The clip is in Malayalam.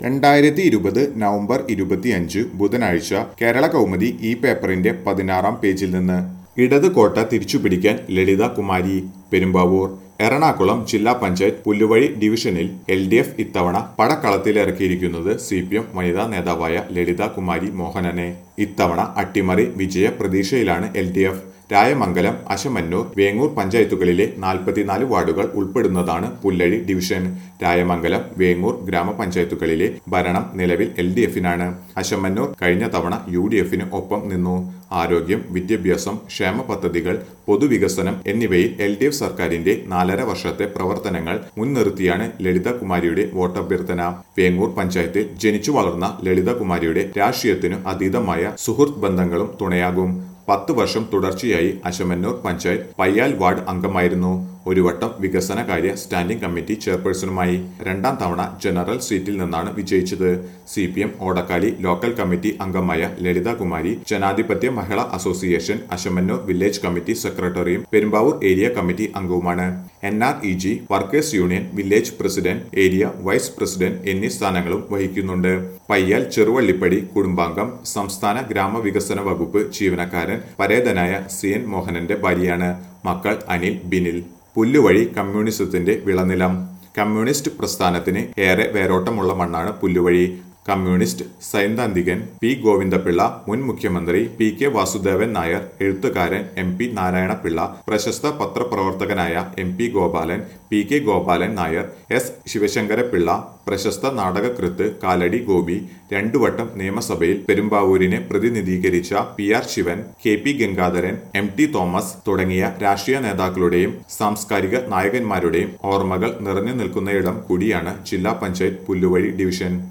രണ്ടായിരത്തി ഇരുപത് നവംബർ ഇരുപത്തിയഞ്ച് ബുധനാഴ്ച കേരള കൗമുദി ഈ പേപ്പറിന്റെ പതിനാറാം പേജിൽ നിന്ന് ഇടത് കോട്ട തിരിച്ചുപിടിക്കാൻ ലളിത കുമാരി പെരുമ്പാവൂർ എറണാകുളം ജില്ലാ പഞ്ചായത്ത് പുല്ലുവഴി ഡിവിഷനിൽ എൽ ഡി എഫ് ഇത്തവണ പടക്കളത്തിലിറക്കിയിരിക്കുന്നത് സി പി എം വനിതാ നേതാവായ ലളിത കുമാരി മോഹനനെ ഇത്തവണ അട്ടിമറി വിജയ പ്രതീക്ഷയിലാണ് L D F Rayamangalam Ashamannoor Vengoor പഞ്ചായത്തുകളിലെ നാൽപ്പത്തിനാല് വാർഡുകൾ ഉൾപ്പെടുന്നതാണ് പുല്ലഴി ഡിവിഷൻ രായമംഗലം വേങ്ങൂർ ഗ്രാമപഞ്ചായത്തുകളിലെ ഭരണം നിലവിൽ എൽ ഡി എഫിനാണ് അശമന്നൂർ കഴിഞ്ഞ തവണ യു ഡി എഫിന് ഒപ്പം നിന്നു ആരോഗ്യം വിദ്യാഭ്യാസം ക്ഷേമ പദ്ധതികൾ പൊതുവികസനം എന്നിവയിൽ എൽ ഡി എഫ് സർക്കാരിന്റെ നാലര വർഷത്തെ പ്രവർത്തനങ്ങൾ മുൻനിർത്തിയാണ് ലളിതകുമാരിയുടെ വോട്ടഭ്യർത്ഥന വേങ്ങൂർ പഞ്ചായത്തിൽ ജനിച്ചു വളർന്ന ലളിതകുമാരിയുടെ രാഷ്ട്രീയത്തിനു അതീതമായ സുഹൃത്ത് ബന്ധങ്ങളും തുണയാകും പത്ത് വർഷം തുടർച്ചയായി അശമന്നൂർ പഞ്ചായത്ത് പയ്യാൽ വാർഡ് അംഗമായിരുന്നു ഒരു വട്ടം വികസനകാര്യ സ്റ്റാൻഡിംഗ് കമ്മിറ്റി ചെയർപേഴ്സണുമായി രണ്ടാം തവണ ജനറൽ സീറ്റിൽ നിന്നാണ് വിജയിച്ചത് C P M Odakkali local committee അംഗമായ Lalitha Kumari Janadhipathya Mahila association Ashamannoor village committee സെക്രട്ടറിയും പെരുമ്പാവൂർ ഏരിയ കമ്മിറ്റി അംഗവുമാണ് N R E G workers union village president area vice president എന്നീ സ്ഥാനങ്ങളും വഹിക്കുന്നുണ്ട് പയ്യാൽ ചെറുവള്ളിപ്പടി കുടുംബാംഗം സംസ്ഥാന ഗ്രാമവികസന വകുപ്പ് ജീവനക്കാരൻ പരേതനായ സി എൻ മോഹനന്റെ ഭാര്യയാണ് മക്കൾ അനിൽ ബിനിൽ പുല്ലുവഴി കമ്മ്യൂണിസത്തിന്റെ വിളനിലം കമ്മ്യൂണിസ്റ്റ് പ്രസ്ഥാനത്തിന് ഏറെ വേരോട്ടമുള്ള മണ്ണാണ് പുല്ലുവഴി കമ്മ്യൂണിസ്റ്റ് സൈദ്ധാന്തികൻ പി ഗോവിന്ദപിള്ള മുൻ മുഖ്യമന്ത്രി പി കെ വാസുദേവൻ നായർ എഴുത്തുകാരൻ എം പി നാരായണപിള്ള പ്രശസ്ത പത്രപ്രവർത്തകനായ M P Gopalan P K Gopalan Nair S Sivasankarapillai പ്രശസ്ത നാടകകൃത്ത് കാലടി ഗോപി രണ്ടു വട്ടം നിയമസഭയിൽ പെരുമ്പാവൂരിനെ പ്രതിനിധീകരിച്ച P R Sivan K P Gangadharan M T Thomas തുടങ്ങിയ രാഷ്ട്രീയ നേതാക്കളുടെയും സാംസ്കാരിക നായകന്മാരുടെയും ഓർമ്മകൾ നിറഞ്ഞു നിൽക്കുന്നയിടം കൂടിയാണ് ജില്ലാ പഞ്ചായത്ത് പുല്ലുവഴി ഡിവിഷൻ